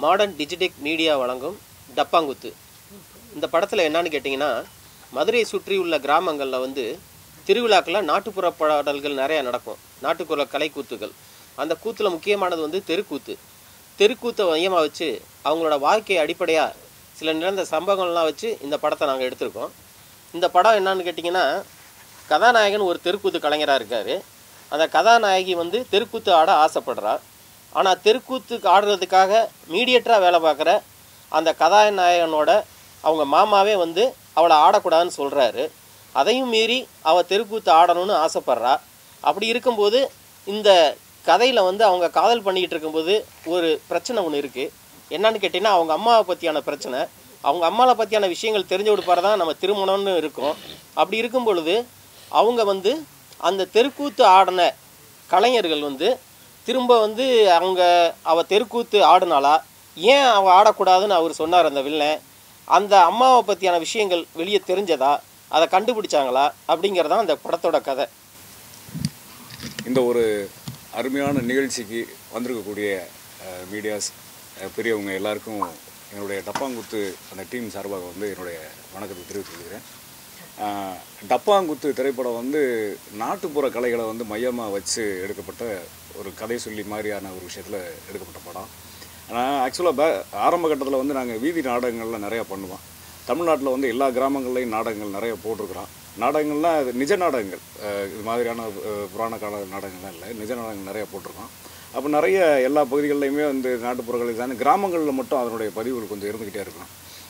Modern Digitek media வழங்கும் டப்பாங்குத்து இந்த படத்தில் என்னன்னு கேட்டிங்கன்னா மதுரையை சுற்றி உள்ள கிராமங்களில் வந்து திருவிழாக்களில் நாட்டுப்புற பாடல்கள் நிறையா நடக்கும் நாட்டுப்புற கலைக்கூத்துகள் அந்த கூத்தில் முக்கியமானது வந்து தெருக்கூத்து தெருக்கூத்தை மையமாக வச்சு அவங்களோட வாழ்க்கை அடிப்படையாக சில நிறந்த சம்பவங்கள்லாம் வச்சு இந்த படத்தை நாங்கள் எடுத்திருக்கோம் இந்த படம் என்னன்னு கேட்டிங்கன்னா கதாநாயகன் ஒரு தெருக்கூத்து கலைஞராக இருக்கார் அந்த கதாநாயகி வந்து தெருக்கூத்து ஆட ஆசைப்படுறா ஆனால் தெருக்கூத்துக்கு ஆடுறதுக்காக மீடியேட்டராக வேலை பார்க்குற அந்த கதாநாயகனோட அவங்க மாமாவே வந்து அவளை ஆடக்கூடாதுன்னு சொல்கிறாரு அதையும் மீறி அவள் தெருக்கூத்து ஆடணும்னு ஆசைப்பட்றா அப்படி இருக்கும்போது இந்த கதையில் வந்து அவங்க காதல் பண்ணிக்கிட்டு இருக்கும்போது ஒரு பிரச்சனை ஒன்று இருக்குது என்னன்னு கேட்டிங்கன்னா அவங்க அம்மாவை பற்றியான பிரச்சனை அவங்க அம்மாவை பற்றியான விஷயங்கள் தெரிஞ்சு கொடுப்பாரு தான் நம்ம திருமணம்னு இருக்கும் அப்படி இருக்கும் பொழுது அவங்க வந்து அந்த தெருக்கூத்து ஆடின கலைஞர்கள் வந்து திரும்ப வந்து அவங்க அவள் தெருக்கூத்து ஆடுனாளா ஏன் அவள் ஆடக்கூடாதுன்னு அவர் சொன்னார் அந்த வில்லன் அந்த அம்மாவை பற்றியான விஷயங்கள் வெளியே தெரிஞ்சதா அதை கண்டுபிடிச்சாங்களா அப்படிங்கிறதான் அந்த படத்தோட கதை இந்த ஒரு அருமையான நிகழ்ச்சிக்கு வந்திருக்கக்கூடிய மீடியாஸ் பெரியவங்க எல்லாருக்கும் என்னுடைய டப்பாங்குத்து அந்த டீம் சார்பாக வந்து என்னுடைய வணக்கத்தை தெரிவித்துக் கொள்கிறேன் அஹ், டப்பாங்குத்து திரைப்படம் வந்து நாட்டுப்புற கலைகளை வந்து மையமாக வச்சு எடுக்கப்பட்ட ஒரு கதை சொல்லி மாதிரியான ஒரு விஷயத்தில் எடுக்கப்பட்ட படம் ஆனால் ஆக்சுவலாக பே ஆரம்ப கட்டத்தில் வந்து நாங்கள் வீதி நாடகங்கள்லாம் நிறையா பண்ணுவோம் தமிழ்நாட்டில் வந்து எல்லா கிராமங்கள்லையும் நாடகங்கள் நிறைய போட்டிருக்கிறோம் நாடகங்கள்லாம் இது நிஜ நாடகங்கள் அஹ் இது மாதிரியான அஹ், புராண கால நாடகங்கள்லாம் இல்லை நிஜ நாடகங்கள் நிறைய போட்டிருக்கோம் அப்போ நிறைய எல்லா பகுதிகள்லையுமே வந்து நாட்டுப்புறங்கள் தானே கிராமங்களில் மட்டும் அதனுடைய பதிவுகள் கொஞ்சம் இருந்துக்கிட்டே இருக்கும்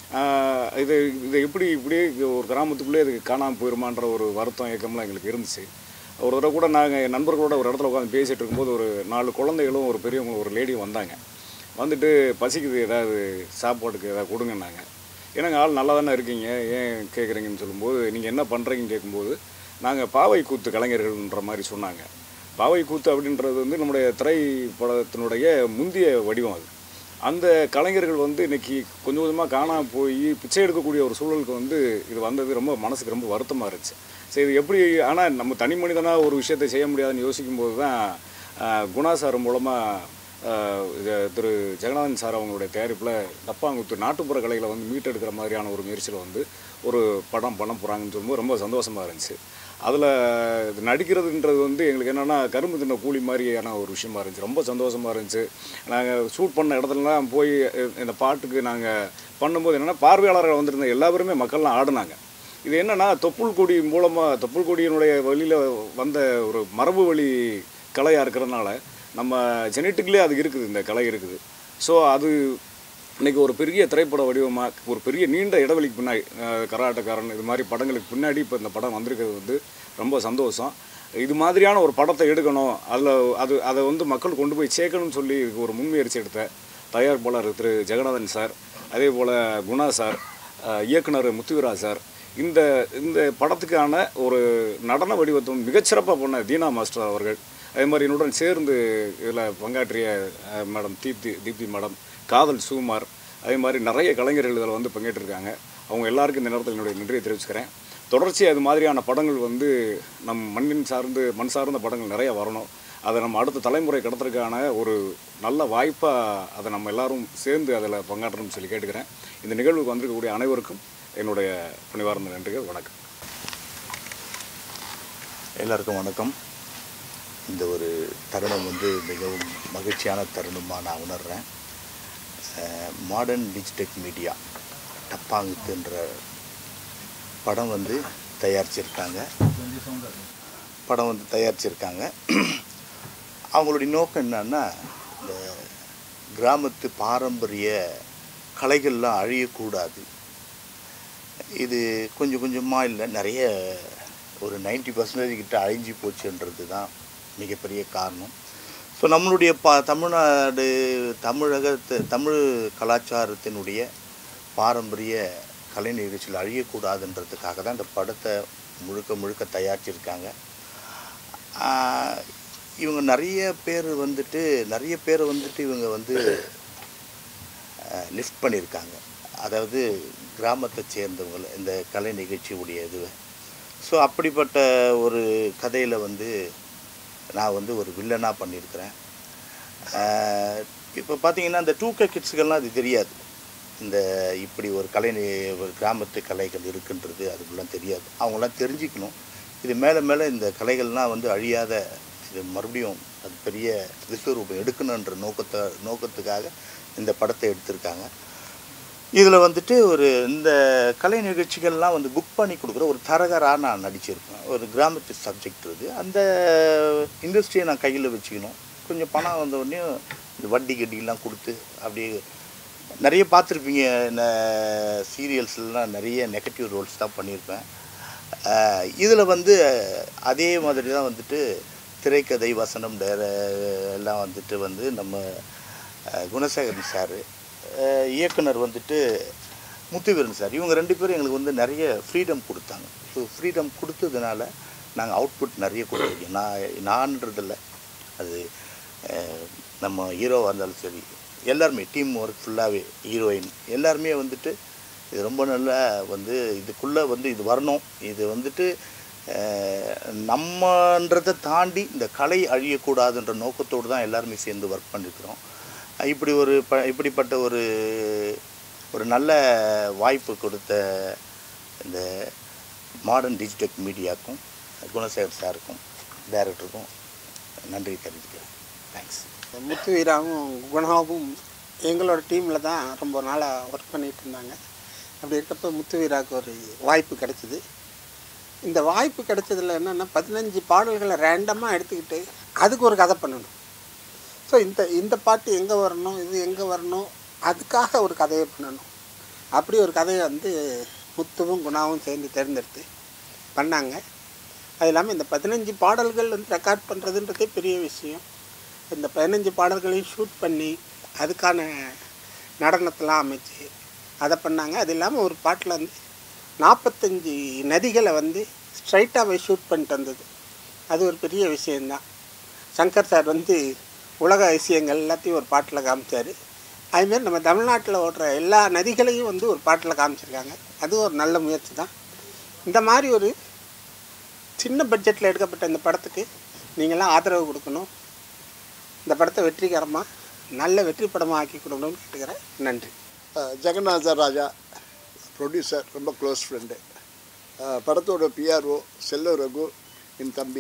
ஆஹ் இது இது எப்படி இப்படியே இது ஒரு கிராமத்துக்குள்ளே இது காணாமல் போயிருமான்ற ஒரு வருத்தம் ஏக்கம்லாம் எங்களுக்கு இருந்துச்சு ஒரு தடவை கூட நாங்கள் நண்பர்களோட ஒரு இடத்துல உட்காந்து பேசிகிட்டு இருக்கும்போது ஒரு நாலு குழந்தைகளும் ஒரு பெரியவங்க ஒரு லேடியும் வந்தாங்க வந்துட்டு பசிக்குது ஏதாவது சாப்பாட்டுக்கு ஏதாவது கொடுங்கன்னாங்க என்னங்க ஆள் நல்லா தானே இருக்கீங்க ஏன் கேட்குறீங்கன்னு சொல்லும்போது நீங்கள் என்ன பண்ணுறீங்கன்னு கேட்கும்போது நாங்கள் பாவை கூத்து கலைஞர்கள்ன்ற மாதிரி சொன்னாங்க பாவை கூத்து அப்படின்றது வந்து நம்முடைய திரைப்படத்தினுடைய முந்திய வடிவம் அது அந்த கலைஞர்கள் வந்து இன்னைக்கு கொஞ்சம் கொஞ்சமாக காணாமல் போய் பிச்சை எடுக்கக்கூடிய ஒரு சூழலுக்கு வந்து இது வந்தது ரொம்ப மனசுக்கு ரொம்ப வருத்தமாக இருந்துச்சு சரி இது எப்படி ஆனால் நம்ம தனி மனிதனாக ஒரு விஷயத்தை செய்ய முடியாதுன்னு யோசிக்கும்போது தான் ஆஹ், குணா சார் மூலமாக ஆஹ் இது திரு ஜெகநாதன் சார் அவங்களுடைய தயாரிப்பில் டப்பாங்குத்து நாட்டுப்புற கலைகளை வந்து மீட்டெடுக்கிற மாதிரியான ஒரு முயற்சியில் வந்து ஒரு படம் பண்ண போகிறாங்கன்னு சொல்லும்போது ரொம்ப சந்தோஷமாக இருந்துச்சு அதில் இது நடிக்கிறதுன்றது வந்து எங்களுக்கு என்னென்னா கரும்பு தின்ன கூலி மாதிரியான ஒரு விஷயமா இருந்துச்சு ரொம்ப சந்தோஷமாக இருந்துச்சு நாங்கள் ஷூட் பண்ண இடத்துலலாம் போய் இ- இந்த பாட்டுக்கு நாங்கள் பண்ணும்போது என்னென்னா பார்வையாளர்கள் வந்திருந்த எல்லா பேருமே மக்கள்லாம் ஆடினாங்க இது என்னன்னா தொப்புள் கொடி மூலமாக தொப்புள் கொடியினுடைய வழியில் வந்த ஒரு மரபு வழி கலையாக இருக்கிறதுனால நம்ம ஜெனட்டிக்லேயே அது இருக்குது இந்த கலை இருக்குது ஸோ அது இன்னைக்கு ஒரு பெரிய திரைப்பட வடிவமாக ஒரு பெரிய நீண்ட இடைவெளிக்கு பின்னாடி அஹ், கராட்டக்காரன் இது மாதிரி படங்களுக்கு பின்னாடி இப்போ இந்த படம் வந்திருக்கிறது வந்து ரொம்ப சந்தோஷம் இது மாதிரியான ஒரு படத்தை எடுக்கணும் அதில் அது அதை வந்து மக்கள் கொண்டு போய் சேர்க்கணும்னு சொல்லி இதுக்கு ஒரு முன்முயற்சி எடுத்த தயாரிப்பாளர் திரு ஜெகநாதன் சார் அதே போல் குணா சார் அஹ், இயக்குனர் முத்துவீரா சார் இந்த இந்த படத்துக்கான ஒரு நடன வடிவத்தை மிகச்சிறப்பாக பண்ண தீனா மாஸ்டர் அவர்கள் அதே மாதிரி என்னுடன் சேர்ந்து இதில் பங்காற்றிய அஹ், மேடம் தீப்தி தீப்தி மேடம் காதல் சுகுமார் அதே மாதிரி நிறைய கலைஞர்கள் இதில் வந்து பங்கேற்றிருக்காங்க அவங்க எல்லாருக்கும் இந்த நேரத்தில் என்னுடைய நன்றியை தெரிவிச்சுக்கிறேன் தொடர்ச்சியாக இது மாதிரியான படங்கள் வந்து நம் மண்ணின் சார்ந்து மண் சார்ந்த படங்கள் நிறைய வரணும் அதை நம்ம அடுத்த தலைமுறை கடத்துறதுக்கான ஒரு நல்ல வாய்ப்பாக அதை நம்ம எல்லாரும் சேர்ந்து அதில் பங்காற்றணும்னு சொல்லி கேட்டுக்கிறேன் இந்த நிகழ்வுக்கு வந்திருக்கக்கூடிய அனைவருக்கும் என்னுடைய பணிவார்ந்த நன்றிகள் வணக்கம் எல்லாருக்கும் வணக்கம் இந்த ஒரு தருணம் வந்து மிகவும் மகிழ்ச்சியான தருணமாக நான் உணர்கிறேன் மாடர்ன் டிஜிடெக் மீடியா டப்பாங்குத்துன்ற படம் வந்து தயாரிச்சிருக்காங்க படம் வந்து தயாரிச்சிருக்காங்க அவங்களுடைய நோக்கம் என்னன்னா இந்த கிராமத்து பாரம்பரிய கலைகள்லாம் அழியக்கூடாது இது கொஞ்சம் கொஞ்சமாக இல்லை நிறைய ஒரு 90% பர்சன்டேஜ் கிட்ட அழிஞ்சு போச்சுன்றது தான் மிகப்பெரிய காரணம் ஸோ நம்மளுடைய பா தமிழ்நாடு தமிழகத்து தமிழ் கலாச்சாரத்தினுடைய பாரம்பரிய கலை நிகழ்ச்சிகள் அழியக்கூடாதுன்றதுக்காக தான் இந்த படத்தை முழுக்க முழுக்க தயாரிச்சிருக்காங்க ஆஹ் இவங்க நிறைய பேர் வந்துட்டு நிறைய பேர் வந்துட்டு இவங்க வந்து லிஃப்ட் பண்ணியிருக்காங்க அதாவது கிராமத்தை சேர்ந்தவங்க இந்த கலை நிகழ்ச்சியுடைய இதுவை ஸோ அப்படிப்பட்ட ஒரு கதையில் வந்து நான் வந்து ஒரு வில்லனாக பண்ணியிருக்கிறேன் இப்போ பார்த்தீங்கன்னா இந்த டூ கே கிட்ஸுக்கெல்லாம் அது தெரியாது இந்த இப்படி ஒரு கலை நி- ஒரு கிராமத்து கலைகள் இருக்குன்றது அதுக்கெல்லாம் தெரியாது அவங்களாம் தெரிஞ்சுக்கணும் இது மேலே மேலே இந்த கலைகள்லாம் வந்து அழியாத இது மறுபடியும் அது பெரிய விஸ்வரூபம் எடுக்கணுன்ற நோக்கத்தை நோக்கத்துக்காக இந்த படத்தை எடுத்திருக்காங்க இதில் வந்துட்டு ஒரு இந்த கலை நிகழ்ச்சிகள்லாம் வந்து புக் பண்ணி கொடுக்குற ஒரு தரகராக நான் நடிச்சிருப்பேன் ஒரு கிராமத்து சப்ஜெக்ட் இது அந்த இண்டஸ்ட்ரியை நான் கையில் வச்சுக்கணும் கொஞ்சம் பணம் வந்த உடனே இந்த வட்டி கட்டிலாம் கொடுத்து அப்படியே நிறைய பார்த்துருப்பீங்க இந்த சீரியல்ஸ்லாம் நிறைய நெகட்டிவ் ரோல்ஸ் தான் பண்ணியிருப்பேன் இதில் வந்து அதே மாதிரி தான் வந்துட்டு திரைக்கதை வசனம் டேர எல்லாம் வந்துட்டு வந்து நம்ம அஹ், குணசேகரன் சார் இயக்குனர் வந்துட்டு முத்துவீரன் சார் இவங்க ரெண்டு பேரும் எங்களுக்கு வந்து நிறைய ஃப்ரீடம் கொடுத்தாங்க ஸோ ஃப்ரீடம் கொடுத்ததுனால நாங்கள் அவுட்புட் நிறைய கொடுத்துருக்கோம் நான் நான்றதில்ல அது அஹ், நம்ம ஹீரோவாக இருந்தாலும் சரி எல்லாருமே டீம் ஒர்க் ஃபுல்லாகவே ஹீரோயின் எல்லாருமே வந்துட்டு இது ரொம்ப நல்லா வந்து இதுக்குள்ளே வந்து இது வரணும் இது வந்துட்டு அஹ், நம்மன்றதை தாண்டி இந்த கலை அழியக்கூடாதுன்ற நோக்கத்தோடு தான் எல்லாருமே சேர்ந்து ஒர்க் பண்ணியிருக்கிறோம் இப்படி ஒரு ப இப்படிப்பட்ட ஒரு ஒரு நல்ல வாய்ப்பு கொடுத்த இந்த மாடர்ன் டிஜிட்டல் மீடியாவுக்கும் குணசேகர் சாருக்கும் டைரக்டருக்கும் நன்றி தெரிவிக்கிறேன் தேங்க்ஸ் முத்து வீராவும் குணாவும் எங்களோட டீமில் தான் ரொம்ப நாளாக ஒர்க் பண்ணிகிட்டு இருந்தாங்க அப்படி இருக்கப்போ முத்து வீராவுக்கு ஒரு வாய்ப்பு கிடைச்சிது இந்த வாய்ப்பு கிடைச்சதுல என்னென்னா பதினஞ்சு பாடல்களை ரேண்டமாக எடுத்துக்கிட்டு அதுக்கு ஒரு கதை பண்ணணும் ஸோ இந்த இந்த பாட்டு எங்கே வரணும் இது எங்கே வரணும் அதுக்காக ஒரு கதையை பண்ணணும் அப்படி ஒரு கதையை வந்து முத்துவும் குணாவும் சேர்ந்து தேர்ந்தெடுத்து பண்ணாங்க அது இல்லாமல் இந்த பதினஞ்சு பாடல்கள் வந்து ரெக்கார்ட் பண்ணுறதுன்றதே பெரிய விஷயம் இந்த பதினஞ்சு பாடல்களையும் ஷூட் பண்ணி அதுக்கான நடனத்தெல்லாம் அமைச்சு அதை பண்ணாங்க அது இல்லாமல் ஒரு பாட்டில் வந்து நாற்பத்தஞ்சு நதிகளை வந்து ஸ்ட்ரைட்டாக போய் ஷூட் பண்ணிட்டு வந்தது அது ஒரு பெரிய விஷயந்தான் சங்கர் சார் வந்து உலக அதிசயங்கள் எல்லாத்தையும் ஒரு பாட்டில் காமிச்சார் அதுமாரி நம்ம தமிழ்நாட்டில் ஓடுற எல்லா நதிகளையும் வந்து ஒரு பாட்டில் காமிச்சிருக்காங்க அது ஒரு நல்ல முயற்சி தான் இந்த மாதிரி ஒரு சின்ன பட்ஜெட்டில் எடுக்கப்பட்ட இந்த படத்துக்கு நீங்களாம் ஆதரவு கொடுக்கணும் இந்த படத்தை வெற்றிகரமாக நல்ல வெற்றி படமாக ஆக்கி கொடுக்கணும்னு கேட்டுக்கிறேன் நன்றி ஜெகநாத ராஜா ப்ரொடியூசர் ரொம்ப க்ளோஸ் ஃப்ரெண்டு படத்தோட பிஆர்ஓ செல்ல ரகு என் தம்பி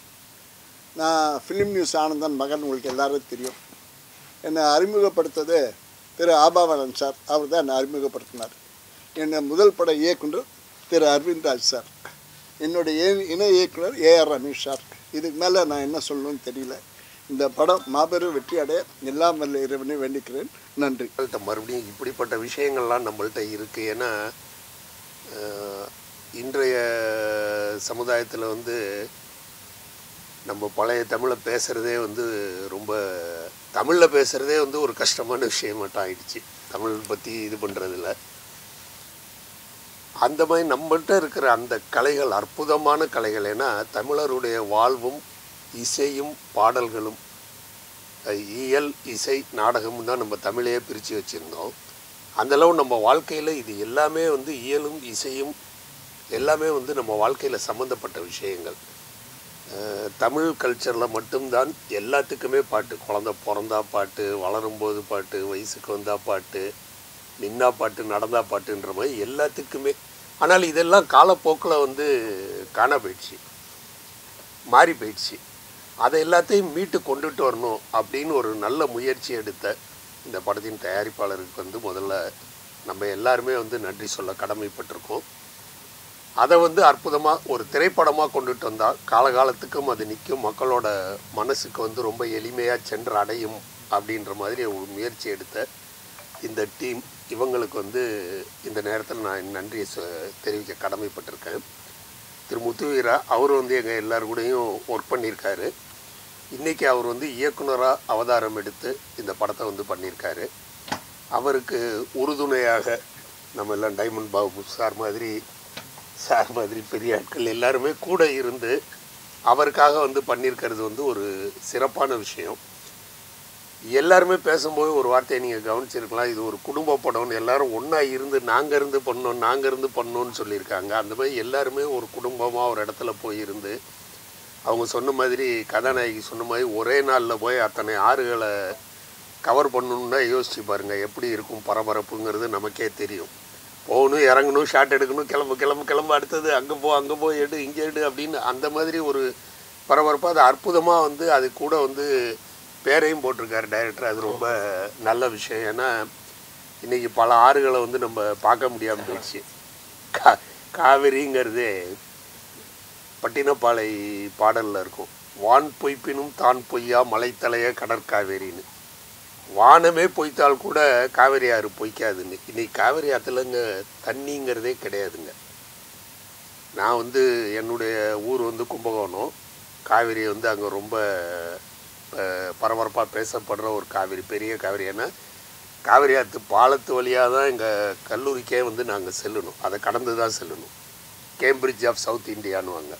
நான் ஃபிலிம் நியூஸ் ஆனந்தன் மகன் உங்களுக்கு எல்லாரும் தெரியும் என்னை அறிமுகப்படுத்தது திரு ஆபாவரன் சார் அவர் தான் என்னை அறிமுகப்படுத்தினார் என்னை முதல் பட இயக்குனர் திரு அரவிந்த் ராஜ் சார் என்னுடைய இணை- இணை இயக்குனர் ஏஆர் ரமேஷ் சார் இதுக்கு மேலே நான் என்ன சொல்லணும்னு தெரியல இந்த படம் மாபெரும் வெற்றி அடைய எல்லாம் வல்ல இறைவனை வேண்டிக்கிறேன் நன்றி நம்மள்ட்ட மறுபடியும் இப்படிப்பட்ட விஷயங்கள்லாம் நம்மள்ட்ட இருக்குது ஏன்னா அஹ், இன்றைய சமுதாயத்தில் வந்து நம்ம பழைய தமிழை பேசுகிறதே வந்து ரொம்ப தமிழில் பேசுகிறதே வந்து ஒரு கஷ்டமான விஷயமாட்டம் ஆயிடுச்சு தமிழ் பற்றி இது பண்ணுறதில்ல அந்த மாதிரி நம்மள்ட்ட இருக்கிற அந்த கலைகள் அற்புதமான கலைகள் ஏன்னா தமிழருடைய வாழ்வும் இசையும் பாடல்களும் அஹ் இயல் இசை நாடகம் தான் நம்ம தமிழையே பிரித்து வச்சுருந்தோம் அந்தளவு நம்ம வாழ்க்கையில் இது எல்லாமே வந்து இயலும் இசையும் எல்லாமே வந்து நம்ம வாழ்க்கையில் சம்மந்தப்பட்ட விஷயங்கள் அஹ் தமிழ் கல்ச்சரில் மட்டும்தான் எல்லாத்துக்குமே பாட்டு குழந்த பிறந்தா பாட்டு வளரும்போது பாட்டு வயசுக்கு வந்தா பாட்டு நின்னா பாட்டு நடந்தா பாட்டுன்ற மாதிரி எல்லாத்துக்குமே ஆனால் இதெல்லாம் காலப்போக்கில் வந்து காண போயிடுச்சு மாறி போயிடுச்சு அதை எல்லாத்தையும் மீட்டு கொண்டுட்டு வரணும் அப்படின்னு ஒரு நல்ல முயற்சி எடுத்த இந்த படத்தின் தயாரிப்பாளருக்கு வந்து முதல்ல நம்ம எல்லாருமே வந்து நன்றி சொல்ல கடமைப்பட்டிருக்கோம் அதை வந்து அற்புதமாக ஒரு திரைப்படமாக கொண்டுட்டு வந்தால் காலகாலத்துக்கும் அது நிற்கும் மக்களோட மனசுக்கு வந்து ரொம்ப எளிமையாக சென்று அடையும் அப்படின்ற மாதிரி ஒரு முயற்சி எடுத்த இந்த டீம் இவங்களுக்கு வந்து இந்த நேரத்தில் நான் நன்றியை சொ- தெரிவிக்க கடமைப்பட்டிருக்கேன் திரு முத்துவீரா அவர் வந்து எங்கள் எல்லார் கூடயும் ஒர்க் பண்ணியிருக்காரு இன்றைக்கி அவர் வந்து இயக்குனராக அவதாரம் எடுத்து இந்த படத்தை வந்து பண்ணியிருக்காரு அவருக்கு உறுதுணையாக நம்ம எல்லாம் டைமண்ட் பாபு சார் மாதிரி சார் மாதிரி பெரிய ஆட்கள் எல்லாருமே கூட இருந்து அவருக்காக வந்து பண்ணியிருக்கிறது வந்து ஒரு சிறப்பான விஷயம் எல்லாருமே பேசும்போது ஒரு வார்த்தையை நீங்கள் கவனிச்சிருக்கலாம் இது ஒரு குடும்ப படம்னு எல்லாரும் ஒன்றா இருந்து நாங்கள் இருந்து பண்ணோம் நாங்கள் இருந்து பண்ணோன்னு சொல்லியிருக்காங்க அந்த மாதிரி எல்லாருமே ஒரு குடும்பமாக ஒரு இடத்துல போய் இருந்து அவங்க சொன்ன மாதிரி கதாநாயகி சொன்ன மாதிரி ஒரே நாளில் போய் அத்தனை ஆறுகளை கவர் பண்ணணுன்னா யோசிச்சு பாருங்கள் எப்படி இருக்கும் பரபரப்புங்கிறது நமக்கே தெரியும் போகணும் இறங்கணும் ஷாட் எடுக்கணும் கிளம்பு கிளம்பு கிளம்பு அடுத்தது அங்கே போ அங்கே போய் எடு இங்கே எடு அப்படின்னு அந்த மாதிரி ஒரு பரபரப்பாக அது அற்புதமாக வந்து அது கூட வந்து பேரையும் போட்டிருக்காரு டைரக்டர் அது ரொம்ப நல்ல விஷயம் ஏன்னா இன்றைக்கி பல ஆறுகளை வந்து நம்ம பார்க்க முடியாமல் போயிடுச்சு கா காவிரிங்கிறதே பட்டினப்பாலை பாடலில் இருக்கும் வான் பொய்ப்பினும் தான் பொய்யா மலைத்தலைய கடற்காவேரின்னு வானமே பொய்த்தால் கூட காவேரி ஆறு பொய்க்காதுன்னு இன்னைக்கு காவேரி ஆற்றுலங்க தண்ணிங்கிறதே கிடையாதுங்க நான் வந்து என்னுடைய ஊர் வந்து கும்பகோணம் காவேரி வந்து அங்கே ரொம்ப பரபரப்பாக பேசப்படுற ஒரு காவேரி பெரிய காவேரி ஏன்னா காவேரி ஆற்று பாலத்து வழியாக தான் எங்கள் கல்லூரிக்கே வந்து நாங்கள் செல்லணும் அதை கடந்து தான் செல்லணும் கேம்பிரிட்ஜ் ஆஃப் சவுத் இந்தியான்னுவாங்க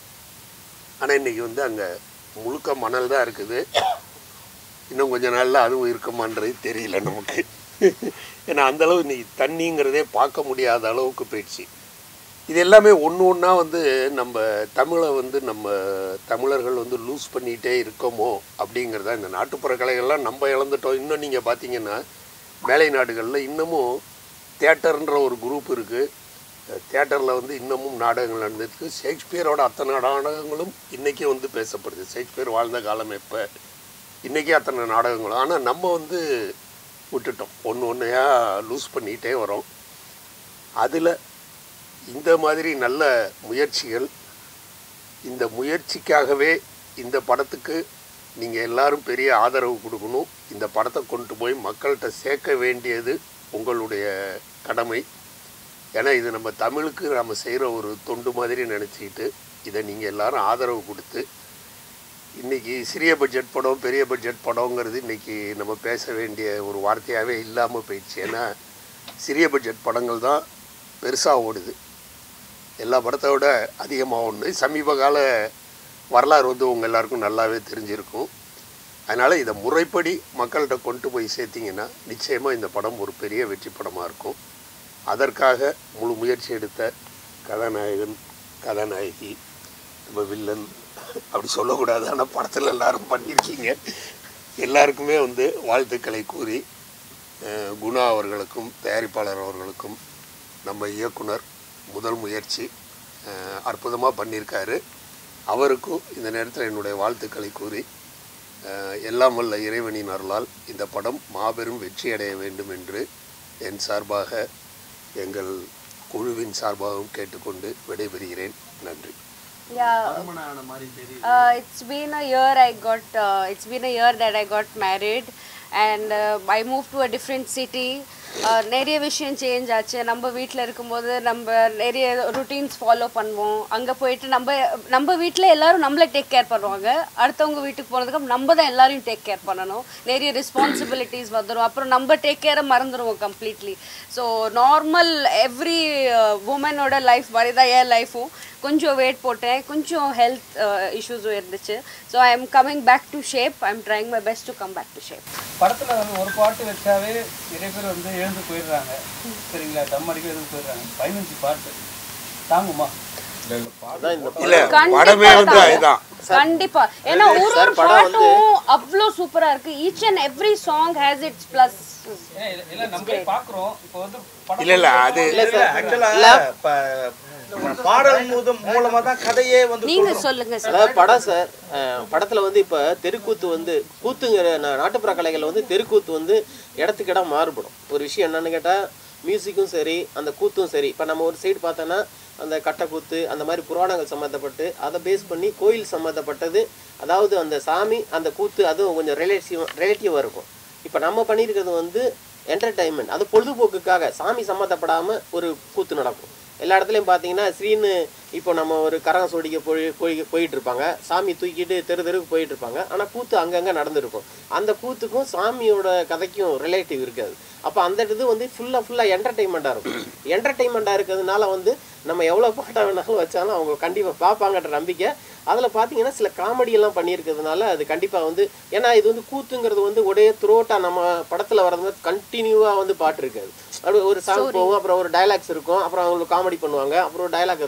ஆனால் இன்றைக்கி வந்து அங்கே முழுக்க மணல் தான் இருக்குது இன்னும் கொஞ்ச நாளில் அதுவும் இருக்குமான்றது தெரியல நமக்கு ஏன்னா அந்தளவு இன்னைக்கு தண்ணிங்கிறதே பார்க்க முடியாத அளவுக்கு போயிடுச்சு இது எல்லாமே ஒன்று ஒன்றா வந்து நம்ம தமிழை வந்து நம்ம தமிழர்கள் வந்து லூஸ் பண்ணிகிட்டே இருக்கோமோ அப்படிங்கிறதா இந்த நாட்டுப்புற கலைகள்லாம் நம்ம இழந்துட்டோம் இன்னும் நீங்கள் பார்த்தீங்கன்னா மேலை நாடுகளில் இன்னமும் தேட்டர்ன்ற ஒரு குரூப் இருக்குது தேட்டரில் வந்து இன்னமும் நாடகங்கள் நடந்துருக்கு ஷேக்ஸ்பியரோட அத்தனை நாடகங்களும் இன்றைக்கி வந்து பேசப்படுது ஷேக்ஸ்பியர் வாழ்ந்த காலம் எப்போ இன்றைக்கி அத்தனை நாடகங்களும் ஆனால் நம்ம வந்து விட்டுட்டோம் ஒன்று ஒன்றையா லூஸ் பண்ணிகிட்டே வரோம் அதில் இந்த மாதிரி நல்ல முயற்சிகள் இந்த முயற்சிக்காகவே இந்த படத்துக்கு நீங்கள் எல்லாரும் பெரிய ஆதரவு கொடுக்கணும் இந்த படத்தை கொண்டு போய் மக்கள்கிட்ட சேர்க்க வேண்டியது உங்களுடைய கடமை ஏன்னா இது நம்ம தமிழுக்கு நம்ம செய்கிற ஒரு தொண்டு மாதிரி நினச்சிக்கிட்டு இதை நீங்கள் எல்லாரும் ஆதரவு கொடுத்து இன்றைக்கி சிறிய பட்ஜெட் படம் பெரிய பட்ஜெட் படங்கிறது இன்றைக்கி நம்ம பேச வேண்டிய ஒரு வார்த்தையாகவே இல்லாமல் போயிடுச்சு ஏன்னா சிறிய பட்ஜெட் படங்கள் தான் பெருசாக ஓடுது எல்லா படத்தை விட அதிகமாக ஒன்று சமீப கால வரலாறு வந்து உங்கள் எல்லாருக்கும் நல்லாவே தெரிஞ்சிருக்கும் அதனால் இதை முறைப்படி மக்கள்கிட்ட கொண்டு போய் சேர்த்திங்கன்னா நிச்சயமாக இந்த படம் ஒரு பெரிய வெற்றி படமாக இருக்கும் அதற்காக முழு முயற்சி எடுத்த கதாநாயகன் கதாநாயகி நம்ம வில்லன் அப்படி சொல்லக்கூடாது ஆனால் படத்தில் எல்லாரும் பண்ணியிருக்கீங்க எல்லாருக்குமே வந்து வாழ்த்துக்களை கூறி அஹ், குணா அவர்களுக்கும் தயாரிப்பாளர் அவர்களுக்கும் நம்ம இயக்குனர் முதல் முயற்சி அற்புதமாக பண்ணியிருக்காரு அவருக்கும் இந்த நேரத்தில் என்னுடைய வாழ்த்துக்களை கூறி அஹ், எல்லாம் வல்ல இறைவனின் அருளால் இந்த படம் மாபெரும் வெற்றி அடைய வேண்டும் என்று என் சார்பாக எங்கள் குழுவின் சார்பாகவும் கேட்டுக்கொண்டு விடைபெறுகிறேன் நன்றி Yeah. Uh, it's been a year I got. Uh, it's been a year that I got married, and uh, I moved to a different city. Uh, நிறைய விஷயம் சேஞ்ச் ஆச்சு நம்ம வீட்டில் இருக்கும்போது நம்ம நிறைய ருட்டீன்ஸ் ஃபாலோ பண்ணுவோம் அங்கே போயிட்டு நம்ம நம்ம வீட்டில் எல்லாரும் நம்மளை டேக் கேர் பண்ணுவாங்க அடுத்தவங்க வீட்டுக்கு போனதுக்கு நம்ம தான் எல்லாரையும் டேக் கேர் பண்ணணும் நிறைய ரெஸ்பான்சிபிலிட்டிஸ் வந்துடும் அப்புறம் நம்ம டேக் கேரை மறந்துடுவோம் கம்ப்ளீட்லி ஸோ நார்மல் எவ்ரி உமனோட லைஃப் மாதிரி தான் என் லைஃபும் கொஞ்சம் வெயிட் போட்டேன் கொஞ்சம் ஹெல்த் இஷ்யூஸும் இருந்துச்சு so I am coming back to shape I am trying my best to come back to shape படத்துல வந்து ஒரு பாட்டு வச்சாவே நிறைய பேர் வந்து எழுந்து போயிடுறாங்க சரிங்களா தம் அடிக்க எழுந்து போயிடுறாங்க பதினஞ்சு பாட்டு தாங்குமா அதான் இந்த இல்லை கண்டிப்பா படமே வந்து தான். அதுதான் கண்டிப்பா ஏன்னா ஒரு சார், ஒரு படம் வந்து- பாட்டும் அவ்வளோ சூப்பரா இருக்கு each and every song has its plus ஏன்னா இல்ல- இல்ல நம்மளே பாக்குறோம் இப்போ வந்து படம் இல்லை இல்லை அது இல்ல சார் ஆக்சுவலா பாடல் மூலம் மூலமா தான் கதையே வந்து நீங்க சொல்லுங்க சார் அதாவது படம் சார் அஹ், படத்துல வந்து இப்ப தெருக்கூத்து வந்து கூத்துங்கிற நா- நாட்டுப்புற கலைகள் வந்து தெருக்கூத்து வந்து இடத்துக்கு இடம் மாறுபடும் ஒரு விஷயம் என்னன்னு கேட்டா மியூசிக்கும் சரி அந்த கூத்தும் சரி இப்ப நம்ம ஒரு சைடு பார்த்தோன்னா அந்த கட்டைக்கூத்து அந்த மாதிரி புராணங்கள் சம்மந்தப்பட்டு அதை பேஸ் பண்ணி கோயில் சம்மந்தப்பட்டது அதாவது அந்த சாமி அந்த கூத்து அதுவும் கொஞ்சம் ரிலேட்டிவ் ரிலேட்டிவாக இருக்கும் இப்போ நம்ம பண்ணியிருக்கிறது வந்து என்டர்டைன்மெண்ட் அது பொழுதுபோக்குக்காக சாமி சம்மந்தப்படாமல் ஒரு கூத்து நடக்கும் எல்லா இடத்துலையும் பார்த்தீங்கன்னா ஸ்ரீன்னு இப்போ நம்ம ஒரு கரகம் சோடிக்க போய் போய் போயிட்டு இருப்பாங்க சாமி தூக்கிட்டு தெரு தெருவுக்கு போயிட்டு இருப்பாங்க ஆனால் கூத்து அங்கங்கே நடந்திருக்கும் அந்த கூத்துக்கும் சாமியோட கதைக்கும் ரிலேட்டிவ் இருக்காது அப்போ அந்த இது வந்து ஃபுல்லாக ஃபுல்லாக என்டர்டைன்மெண்ட்டாக இருக்கும் என்டர்டைன்மெண்ட்டாக இருக்கிறதுனால வந்து நம்ம எவ்வளோ பாட்டை வேணாலும் வச்சாலும் அவங்க கண்டிப்பாக பார்ப்பாங்கன்ற நம்பிக்கை அதில் பார்த்தீங்கன்னா சில காமெடி எல்லாம் பண்ணியிருக்கிறதுனால அது கண்டிப்பாக வந்து ஏன்னா இது வந்து கூத்துங்கிறது வந்து ஒரே த்ரோட்டாக நம்ம படத்தில் வர்றது மாதிரி கண்டினியூவாக வந்து பாட்டு இருக்காது அப்படி ஒரு சாங் போகும் அப்புறம் ஒரு டயலாக்ஸ் இருக்கும் அப்புறம் அவங்களுக்கு காமெடி பண்ணுவாங்க அப்புறம் ஒரு டயலாக் இருக்கும்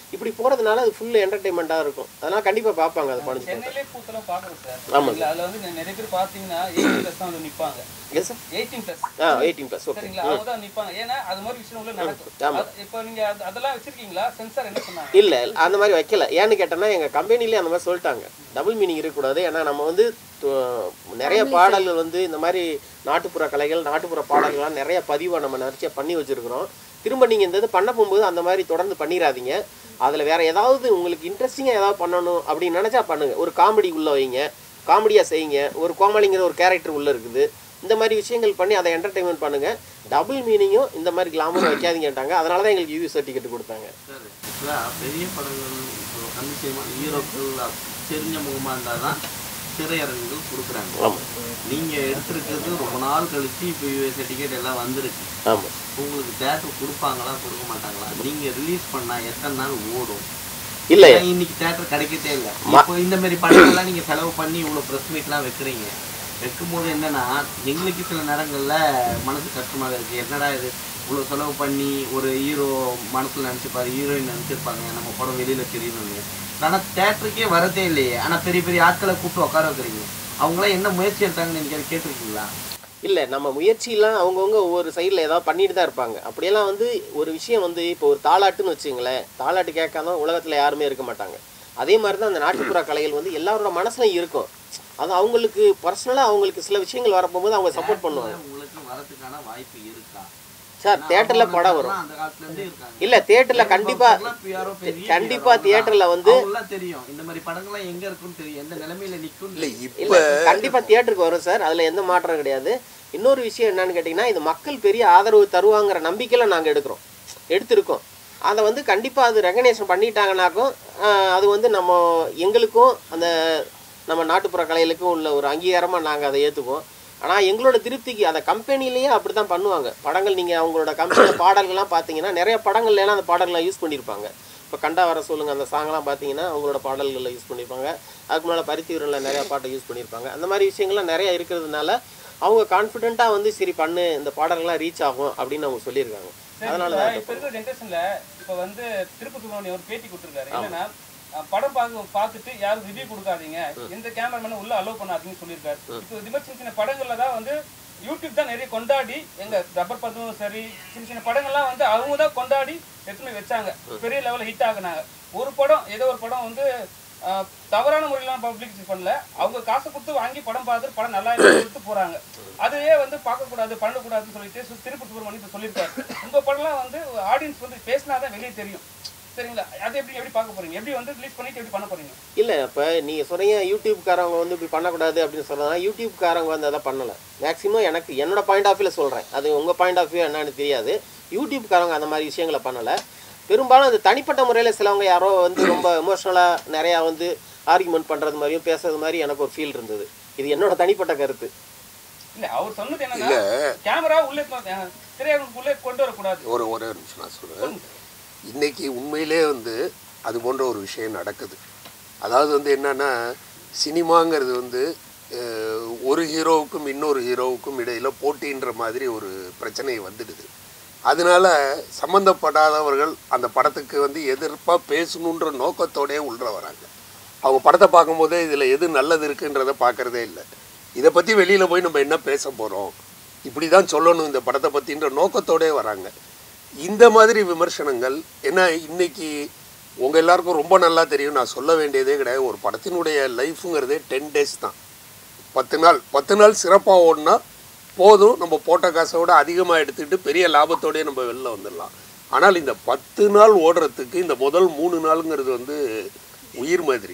இப்படி போகிறதுனால அது ஃபுல் என்டர்டைன்மெண்ட்டாக இருக்கும் அதனால் கண்டிப்பாக பார்ப்பாங்க அது பணஞ்சு சென்னையிலே கூத்தெல்லாம் பார்க்குறோம் சார் ஆமாம் இல்ல, அதுல வந்து நிறைய பேர் பார்த்தீங்கன்னா எயிட்டீன் ப்ளஸ் தான் வந்து நிற்பாங்க எஸ் சார் எயிட்டீன் ப்ளஸ் ஆ எயிட்டீன் ப்ளஸ் ஓகே சரிங்களா அவங்க தான் நிற்பாங்க ஏன்னா அது மாதிரி விஷயம் உள்ள நடக்கும் ஆமா. அது- இப்போ நீங்க அது- அதெல்லாம் வச்சிருக்கீங்களா சென்சார் என்ன சொன்னாங்க இல்லை அந்த மாதிரி வைக்கல ஏன்னு கேட்டோன்னா எங்கள் கம்பெனிலே அந்த மாதிரி சொல்லிட்டாங்க டபுள் மீனிங் இருக்கக்கூடாது ஏன்னா நம்ம வந்து து- நிறைய பாடல்கள் வந்து இந்த மாதிரி நாட்டுப்புற கலைகள் நாட்டுப்புற பாடல்கள்லாம் நிறைய பதிவாக நம்ம நிறைய பண்ணி வச்சுருக்கிறோம் திரும்ப நீங்கள் இந்த இது பண்ண போகும்போது அந்த மாதிரி தொடர்ந்து பண்ணிடாதீங்க அதில் வேற ஏதாவது உங்களுக்கு இன்ட்ரெஸ்டிங்காக ஏதாவது பண்ணணும் அப்படின்னு நினச்சா பண்ணுங்க ஒரு காமெடி உள்ள வைங்க காமெடியாக செய்யுங்க ஒரு கோமாளிங்கிற ஒரு கேரக்டர் உள்ளே இருக்குது இந்த மாதிரி விஷயங்கள் பண்ணி அதை என்டர்டைன்மெண்ட் பண்ணுங்க டபுள் மீனிங்கும் இந்த மாதிரி கிளாமரும் வைக்காதீங்கட்டாங்க அதனால தான் எங்களுக்கு யூவி சர்டிஃபிகேட் கொடுத்தாங்க சார் ஆக்சுவலாக பெரிய படங்கள் இப்போ கண்டிச்சயமாக ஹீரோக்கள் தெரிஞ்ச முகமாக இருந்தால் தான் திரையரங்குகள் கொடுக்குறாங்க ஆமாம் நீங்கள் எடுத்திருக்கிறது ரொம்ப நாள் கழிச்சு இப்போ யூஎஸ்ஏ டிக்கெட் எல்லாம் வந்திருக்கு ஆமாம் உங்களுக்கு தேட்டர் கொடுப்பாங்களா கொடுக்க மாட்டாங்களா நீங்கள் ரிலீஸ் பண்ணால் எத்தனை நாள் ஓடும் இல்லை ஏன்னா இன்னைக்கு தேட்டர் கிடைக்கதே இல்லை இப்போ இந்த மாதிரி படங்கள்லாம் நீங்கள் செலவு பண்ணி இவ்வளோ ப்ரெஸ் மீட்லாம் வைக்கிறீங்க வைக்கும்போது என்னன்னா எங்களுக்கு சில நேரங்களில் மனசு கஷ்டமாக இருக்குது என்னடா இது இவ்வளோ செலவு பண்ணி ஒரு ஹீரோ மனசில் நினச்சிப்பாரு ஹீரோயின் நினச்சிருப்பாங்க நம்ம படம் வெளியில் தெரியணும்னு ஆனால் தேட்டருக்கே வரதே இல்லையே ஆனால் பெரிய பெரிய ஆட்களை கூப்பிட்டு உட்கார வைக்கிறீங்க அவங்களாம் என்ன முயற்சி எடுத்தாங்கன்னு நீங்கள் கேட்டிருக்கீங்களா இல்லை நம்ம முயற்சியெல்லாம் அவங்கவுங்க ஒவ்வொரு சைடில் ஏதாவது பண்ணிட்டு தான் இருப்பாங்க அப்படியெல்லாம் வந்து ஒரு விஷயம் வந்து இப்போ ஒரு தாலாட்டுன்னு வச்சுங்களேன் தாலாட்டு கேட்காம உலகத்தில் யாருமே இருக்க மாட்டாங்க அதே மாதிரி தான் அந்த நாட்டுப்புற கலைகள் வந்து எல்லாரோட மனசுலையும் இருக்கும் அது அவங்களுக்கு பர்சனலாக அவங்களுக்கு சில விஷயங்கள் வரப்போகும்போது அவங்க சப்போர்ட் பண்ணுவாங்க உங்களுக்கு வரதுக்கான வாய்ப்பு இருக்கா சார் தேட்டரில் படம் வரும் அந்த காலத்துல இருந்தே இருக்காங்க இல்லை தேட்டரில் கண்டிப்பாக யாரோ பெரிய கண்டிப்பா தியேட்டர்ல வந்து அவங்களாம் தெரியும் இந்த மாதிரி படங்கள்லாம் எங்க இருக்குன்னு தெரியும் எந்த நிலைமையில நிக்கும் இல்லை இல்ல இப்போ கண்டிப்பா தியேட்டருக்கு வரும் சார் அதுல எந்த மாற்றம் கிடையாது இன்னொரு விஷயம் என்னன்னு கேட்டிங்கன்னா இது மக்கள் பெரிய ஆதரவு தருவாங்கிற நம்பிக்கையில நாங்க எடுக்கிறோம் எடுத்திருக்கோம் அதை வந்து கண்டிப்பா அது ரெகனேஷன் பண்ணிட்டாங்கனாக்கும் ஆஹ், அது வந்து நம்ம எங்களுக்கும் அந்த நம்ம நாட்டுப்புற கலைகளுக்கும் உள்ள ஒரு அங்கீகாரமா நாங்க அதை ஏத்துக்குவோம் ஆனா எங்களோட திருப்திக்கு அதை கம்பெனிலேயே அப்படி தான் பண்ணுவாங்க படங்கள் நீங்க அவங்களோட கம்பெனியில் பாடல்கள்லாம் பார்த்தீங்கன்னா நிறைய படங்கள்லாம் அந்த பாடல்களை யூஸ் பண்ணியிருப்பாங்க இப்போ கண்டா வர சொல்லுங்க அந்த சாங்லாம் பார்த்தீங்கன்னா அவங்களோட பாடல்களில் யூஸ் பண்ணியிருப்பாங்க அதுக்கு முன்னால் பருத்தியூரில் நிறைய பாட்டை யூஸ் பண்ணியிருப்பாங்க அந்த மாதிரி விஷயங்கள்லாம் நிறைய இருக்கிறதுனால அவங்க கான்ஃபிடென்ட்டாக வந்து சரி பண்ணு இந்த பாடல்கள்லாம் ரீச் ஆகும் அப்படின்னு அவங்க சொல்லியிருக்காங்க அதனால இப்ப தான் இப்ப இருக்கிற ஜென்ரேஷன்ல இப்ப வந்து திருப்பதி சுப்ரமணியம் ஒரு பேட்டி கொடுத்திருக்காரு என்னன்னா அஹ், படம் பார்க்க பார்த்துட்டு யாரும் ரிவ்யூ கொடுக்காதீங்க எந்த கேமராமேனும் உள்ள அலோவ் பண்ணாதீங்கன்னு சொல்லியிருக்காரு இப்போ இது மாதிரி சின்ன சின்ன படங்கள்ல தான் வந்து யூடியூப் தான் நிறைய கொண்டாடி எங்க ரப்பர் பந்தும் சரி சின்ன சின்ன படங்கள்லாம் வந்து அவங்க தான் கொண்டாடி எடுத்துன்னு போய் வச்சாங்க பெரிய லெவலில் ஹிட் ஆகுனாங்க ஒரு படம் ஏதோ ஒரு படம் வந்து அஹ், தவறான முறையிலாம் பப்ளிசிட்டி பண்ணல அவங்க காசை கொடுத்து வாங்கி படம் பார்த்துட்டு படம் நல்லா இல்லைன்னு சொல்லிட்டு போறாங்க அதுவே வந்து பார்க்கக்கூடாது பண்ணக்கூடாதுன்னு சொல்லிட்டு சு- திருப்பதி சுப்ரமணியம் இப்ப சொல்லியிருக்காரு உங்க படம்லாம் வந்து ஆடியன்ஸ் வந்து பேசினாதான் வெளியே தெரியும் சரிங்களா அது எப்படி எப்படி பார்க்க போறீங்க எப்படி வந்து ரிலீஸ் பண்ணிட்டு எப்படி பண்ண போறீங்க இல்லை இப்போ நீங்கள் சொல்கிறீங்க யூடியூப்காரவங்க வந்து இப்படி பண்ணக்கூடாது அப்படின்னு சொல்கிறதா யூடியூப்காரங்க வந்து அதை பண்ணலை மேக்ஸிமம் எனக்கு என்னோட பாயிண்ட் ஆஃப் வியூவில் சொல்கிறேன் அது உங்கள் பாயிண்ட் ஆஃப் வியூ என்னன்னு தெரியாது யூடியூப்காரங்க அந்த மாதிரி விஷயங்களை பண்ணலை பெரும்பாலும் அது தனிப்பட்ட முறையில் சிலவங்க யாரோ வந்து ரொம்ப எமோஷ்னலாக நிறையா வந்து ஆர்குமெண்ட் பண்ணுறது மாதிரியும் பேசுறது மாதிரி எனக்கு ஒரு ஃபீல் இருந்தது இது என்னோட தனிப்பட்ட கருத்து இல்ல அவர் சொன்னது என்னன்னா கேமரா உள்ளே அஹ், திரையரங்குக்குள்ளே கொண்டு வரக்கூடாது ஒரு ஒரு நிமிஷம் நான் சொல்கிறேன் இன்னைக்கு உண்மையிலே வந்து அது போன்ற ஒரு விஷயம் நடக்குது அதாவது வந்து என்னன்னா சினிமாங்கிறது வந்து அஹ், ஒரு ஹீரோவுக்கும் இன்னொரு ஹீரோவுக்கும் இடையில போட்டின்ற மாதிரி ஒரு பிரச்சனை வந்துடுது அதனால சம்மந்தப்படாதவர்கள் அந்த படத்துக்கு வந்து எதிர்ப்பாக பேசணுன்ற நோக்கத்தோடயே உள்ள வராங்க அவங்க படத்தை பார்க்கும்போதே இதில் எது நல்லது இருக்குன்றதை பார்க்கறதே இல்லை இதை பற்றி வெளியில் போய் நம்ம என்ன பேச போகிறோம் இப்படி தான் சொல்லணும் இந்த படத்தை பற்றின்ற நோக்கத்தோடே வராங்க இந்த மாதிரி விமர்சனங்கள் ஏன்னா இன்னைக்கு உங்கள் எல்லாருக்கும் ரொம்ப நல்லா தெரியும் நான் சொல்ல வேண்டியதே கிடையாது ஒரு படத்தினுடைய லைஃபுங்கிறதே டென் டேஸ் தான் பத்து நாள் பத்து நாள் சிறப்பாக ஓடினா போதும் நம்ம போட்ட காசோட அதிகமாக எடுத்துக்கிட்டு பெரிய லாபத்தோடயே நம்ம வெளில வந்துடலாம் ஆனால் இந்த பத்து நாள் ஓடுறதுக்கு இந்த முதல் மூணு நாளுங்கிறது வந்து உயிர் மாதிரி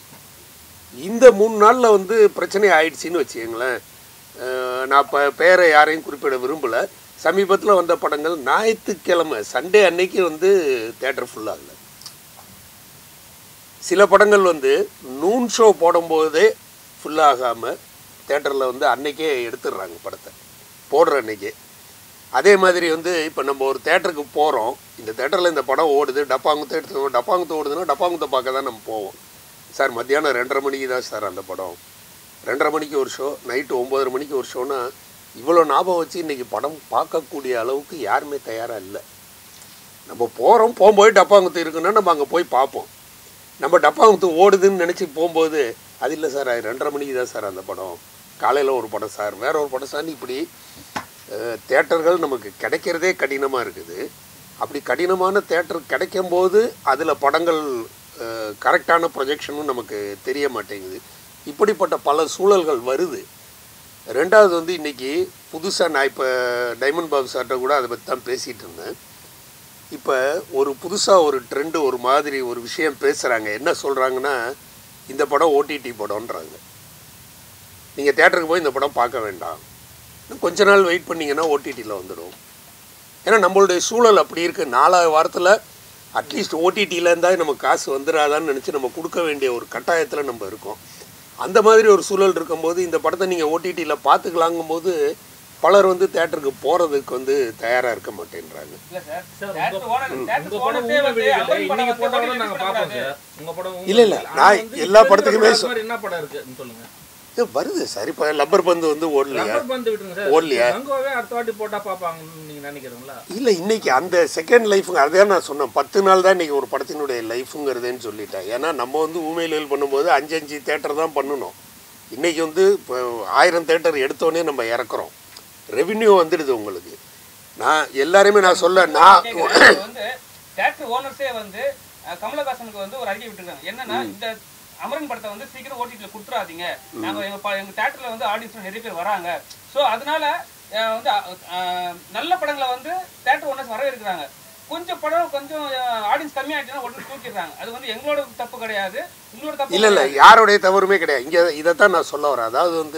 இந்த மூணு நாளில் வந்து பிரச்சனை ஆயிடுச்சின்னு வச்சுக்கங்களேன் அஹ் நான் இப்போ பேரை யாரையும் குறிப்பிட விரும்பலை சமீபத்தில் வந்த படங்கள் ஞாயிற்றுக்கிழமை சண்டே அன்னைக்கு வந்து தேட்டர் ஃபுல்லாகல சில படங்கள் வந்து நூன் ஷோ போடும்போதே ஃபுல்லாகாமல் தேட்டரில் வந்து அன்னைக்கே எடுத்துடுறாங்க படத்தை போடுற அன்னைக்கே அதே மாதிரி வந்து இப்போ நம்ம ஒரு தேட்டருக்கு போகிறோம் இந்த தேட்டரில் இந்த படம் ஓடுது டப்பாங்குத்தை எடுத்து டப்பாங்குத்து ஓடுதுன்னா டப்பாங்குத்தை பார்க்க தான் நம்ம போவோம் சார் மத்தியானம் ரெண்டரை மணிக்கு தான் சார் அந்த படம் ரெண்டரை மணிக்கு ஒரு ஷோ நைட்டு ஒம்பதரை மணிக்கு ஒரு ஷோனா இவ்வளோ ஞாபகம் வச்சு இன்றைக்கி படம் பார்க்கக்கூடிய அளவுக்கு யாருமே தயாராக இல்லை நம்ம போகிறோம் போகும்போது டப்பாங்குத்து இருக்குன்னா நம்ம அங்கே போய் பார்ப்போம் நம்ம டப்பாங்குத்து ஓடுதுன்னு நினச்சி போகும்போது அது இல்லை சார் அது ரெண்டரை மணிக்கு தான் சார் அந்த படம் காலையில் ஒரு படம் சார் வேற ஒரு படம் சார் இப்படி அஹ், தேட்டர்கள் நமக்கு கிடைக்கிறதே கடினமாக இருக்குது அப்படி கடினமான தேட்டர் கிடைக்கும் போது அதில் படங்கள் கரெக்டான ப்ரொஜெக்ஷனும் நமக்கு தெரிய மாட்டேங்குது இப்படிப்பட்ட பல சூழல்கள் வருது ரெண்டாவது வந்து இன்னைக்கு புதுசாக நான் இப்போ டைமண்ட் பாபு சார்கிட்ட கூட அதை பற்றி தான் பேசிகிட்டு இருந்தேன் இப்போ ஒரு புதுசாக ஒரு ட்ரெண்டு ஒரு மாதிரி ஒரு விஷயம் பேசுகிறாங்க என்ன சொல்கிறாங்கன்னா இந்த படம் ஓடிடி படம்ன்றாங்க நீங்கள் தேட்டருக்கு போய் இந்த படம் பார்க்க வேண்டாம் இன்னும் கொஞ்ச நாள் வெயிட் பண்ணீங்கன்னா ஓடிடியில் வந்துடும் ஏன்னா நம்மளுடைய சூழல் அப்படி இருக்குது நாலாவது வாரத்தில் அட்லீஸ்ட் ஓடிடியில் இருந்தால் நமக்கு காசு வந்துடாதான்னு நினச்சி நம்ம கொடுக்க வேண்டிய ஒரு கட்டாயத்தில் நம்ம இருக்கோம் அந்த மாதிரி ஒரு சூழல் இருக்கும்போது இந்த படத்தை நீங்கள் ஓடிடியில் பார்த்துக்கலாங்கும்போது பலர் வந்து தேட்டருக்கு போகிறதுக்கு வந்து தயாராக இருக்க மாட்டேன்றாங்க இல்ல சார் சார், theatre உங்க- owner- உங்க theatre படம் owner-சே உங்க வந்து வெளியில அம்பன் படம் இன்னைக்கு வந்து போட்டா கூட release நாங்க பண்ணக்கூடாது. பார்ப்போம் சார். உங்க படம் உங்க இல்ல, இல்ல, வெளியில. நான் ஆனா வந்து எல்லா இப்ப படத்துக்குமே இருக்கிற சொ- மாதிரி என்ன படம் இருக்குன்னு சொல்லுங்க இது வருது சார் இப்போ லப்பர் பந்து வந்து ஓடலையா ரப்பர் பந்து விட்டுருங்க சார் ஓடலையா கங்கோவே அடுத்த வாட்டி போட்டா பாப்பாங்கன்னு நீங்க நினைக்கிறீங்களா இல்லை இன்னைக்கு அந்த செகண்ட் லைஃபுங்க அதே நான் சொன்னேன் பத்து நாள் தான் இன்னைக்கு ஒரு படத்தினுடைய லைஃபுங்கிறதுன்னு சொல்லிட்டேன் ஏன்னா நம்ம வந்து ஊமையில் பண்ணும்போது அஞ்சு அஞ்சு தேட்டர் தான் பண்ணணும் இன்னைக்கு வந்து இப்போ ஆயிரம் தேட்டர் எடுத்தோடனே நம்ம இறக்குறோம் ரெவின்யூ வந்துடுது உங்களுக்கு நான் எல்லாருமே நான் சொல்ல நான் கேக்குறேன். இப்ப வந்து தேட்டர் ஓனர்ஸே வந்து அஹ், கமலஹாசனுக்கு வந்து ஒரு அறிக்கை விட்டுருக்காங்க என்னன்னா இந்த அமரன் படத்தை வந்து சீக்கிரம் ஓடிடில கொடுத்துறாதீங்க நாங்க எங்க ப- எங்க தேட்டர்ல வந்து ஆடியன்ஸ் நிறைய பேர் வராங்க சோ அதனால அஹ், வந்து அஹ், நல்ல படங்களை வந்து தேட்டர் ஓனர்ஸ் வரவேற்கிறாங்க கொஞ்சம் படம் கொஞ்சம் ஆடியன்ஸ் கம்மியாயிடுச்சுன்னா உடனே தூக்கிடுறாங்க அது வந்து எங்களோட தப்பு கிடையாது உங்களோட தப்பு இல்லை இல்லை யாருடைய தவறுமே கிடையாது இங்கே இதைத்தான் நான் சொல்ல வரேன் அதாவது வந்து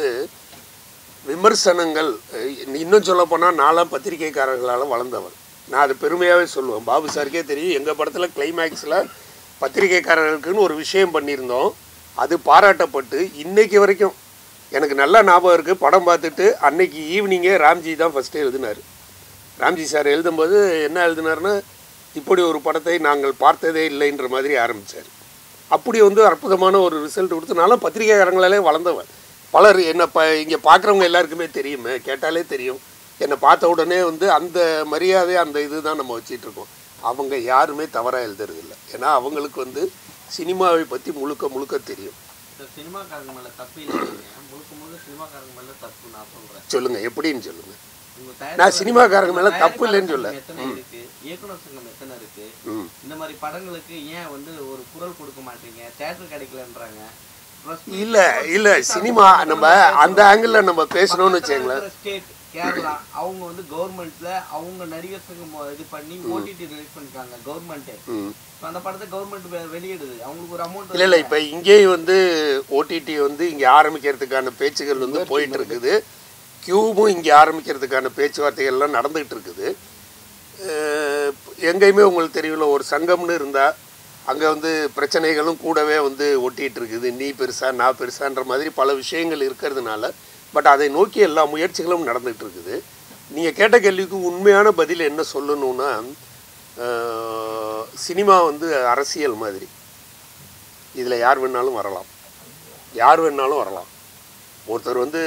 விமர்சனங்கள் அஹ், இன்னும் சொல்ல போனால் நாலாம் பத்திரிகைக்காரர்களால் வளர்ந்தவர் நான் அது பெருமையாகவே சொல்லுவேன் பாபு சாருக்கே தெரியும் எங்கள் படத்தில் கிளைமேக்ஸில் பத்திரிகைக்காரர்களுக்குன்னு ஒரு விஷயம் பண்ணியிருந்தோம் அது பாராட்டப்பட்டு இன்னைக்கு வரைக்கும் எனக்கு நல்ல ஞாபகம் இருக்குது படம் பார்த்துட்டு அன்னைக்கு ஈவினிங்கே ராம்ஜி தான் ஃபஸ்ட்டு எழுதினார் ராம்ஜி சார் எழுதும்போது என்ன எழுதினார்னா இப்படி ஒரு படத்தை நாங்கள் பார்த்ததே இல்லைன்ற மாதிரி ஆரம்பித்தார் அப்படி வந்து அற்புதமான ஒரு ரிசல்ட் கொடுத்து நானும் பத்திரிகைக்காரங்களாலே வளர்ந்தவன் பலர் என்னை ப இங்கே பார்க்குறவங்க எல்லாருக்குமே தெரியுமே கேட்டாலே தெரியும் என்னை பார்த்த உடனே வந்து அந்த மரியாதை அந்த இது தான் நம்ம வச்சிட்டு இருக்கோம் அவங்க யாருமே தவறாக எழுதுறதில்ல ஏன்னா அவங்களுக்கு வந்து சினிமாவை பற்றி முழுக்க முழுக்க தெரியும் இந்த சினிமாக்காரங்க மேல தப்பு இல்லைங்க முழுக்க முழுக்க சினிமாக்காரங்க மேல தப்பு நான் சொல்றேன் சொல்லுங்கள் எப்படின்னு சொல்லுங்கள் உங்க நான் தயாரிப்பாளர் சினிமாக்காரங்க மேல தயாரிப்பாளர் தப்பு இல்லைன்னு சொல்ல. சங்கம் எத்தனை இருக்கு இயக்குனர் சங்கம் எத்தனை இருக்கு ம் இந்த மாதிரி படங்களுக்கு ஏன் வந்து ஒரு குரல் கொடுக்க மாட்டீங்க தேட்டர் கிடைக்கலன்றாங்க Press meet இல்ல இல்ல சினிமா நம்ம அந்த ஆங்கிள் நம்ம பேசணும்னு வச்சுங்களேன் ஸ்டேட் கேரளா அவங்க வந்து கவர்மெண்ட்ல அவங்க நடிகர் சங்கம் இது பண்ணி ஓடிடி ரிலீஸ் பண்ணிருக்காங்க கவர்மெண்ட் ம் அந்த படத்தை கவர்மெண்ட் வெளியிடுது அவங்களுக்கு ஒரு அமௌண்ட் இல்ல இல்ல இப்ப இங்கேயும் வந்து ஓடிடி வந்து இங்க ஆரம்பிக்கிறதுக்கான பேச்சுகள் வந்து போயிட்டு இருக்குது கியூபும் இங்க ஆரம்பிக்கிறதுக்கான பேச்சுவார்த்தைகள்லாம் நடந்துகிட்டு இருக்குது அஹ் எங்கேயுமே உங்களுக்கு தெரியல ஒரு சங்கம்னு இருந்தா அங்க வந்து பிரச்சனைகளும் கூடவே வந்து ஒட்டிட்டு இருக்குது நீ பெருசா நான் பெருசான்ற மாதிரி பல விஷயங்கள் இருக்கிறதுனால பட் அதை நோக்கி எல்லா முயற்சிகளும் நடந்துகிட்டு இருக்குது நீங்க கேட்ட கேள்விக்கு உண்மையான பதில் என்ன சொல்லணும்னா அஹ் சினிமா வந்து அரசியல் மாதிரி இதில் யார் வேணாலும் வரலாம் யார் வேணாலும் வரலாம் ஒருத்தர் வந்து